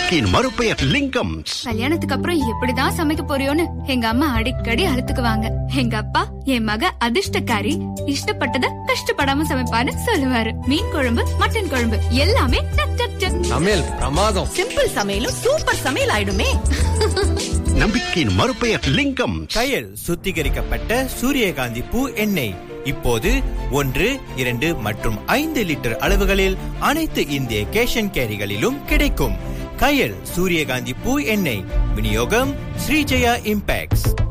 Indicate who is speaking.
Speaker 1: நம்பிக்கையின் மறுபெயர் லிங்கம்
Speaker 2: கல்யாணத்துக்கு அப்புறம் எப்படிதான் சமைக்க போறியோன்னு எங்க அம்மா அடிக்கடி அழுத்துக்குவாங்க எங்க அப்பா என் மக அதிர்ஷ்டக்காரி இஷ்டப்பட்டத கஷ்டப்படாம சமைப்பான்னு சொல்லுவாரு மீன் குழம்பு மட்டன் குழம்பு எல்லாமே டக் டக் டக்
Speaker 3: சமையல் பிரமாதம்
Speaker 4: சிம்பிள் சமையலும் சூப்பர் சமையல் ஆயிடுமே
Speaker 1: நம்பிக்கையின் மறுபெயர் லிங்கம்
Speaker 5: கயல் சுத்திகரிக்கப்பட்ட சூரியகாந்தி பூ எண்ணெய் இப்போது ஒன்று இரண்டு மற்றும் ஐந்து லிட்டர் அளவுகளில் அனைத்து இந்திய கேஷன் கேரிகளிலும் கிடைக்கும் கயல் சூரியகாந்தி பூ எண்ணெய் விநியோகம் ஸ்ரீஜயா இம்பாக்ட்ஸ்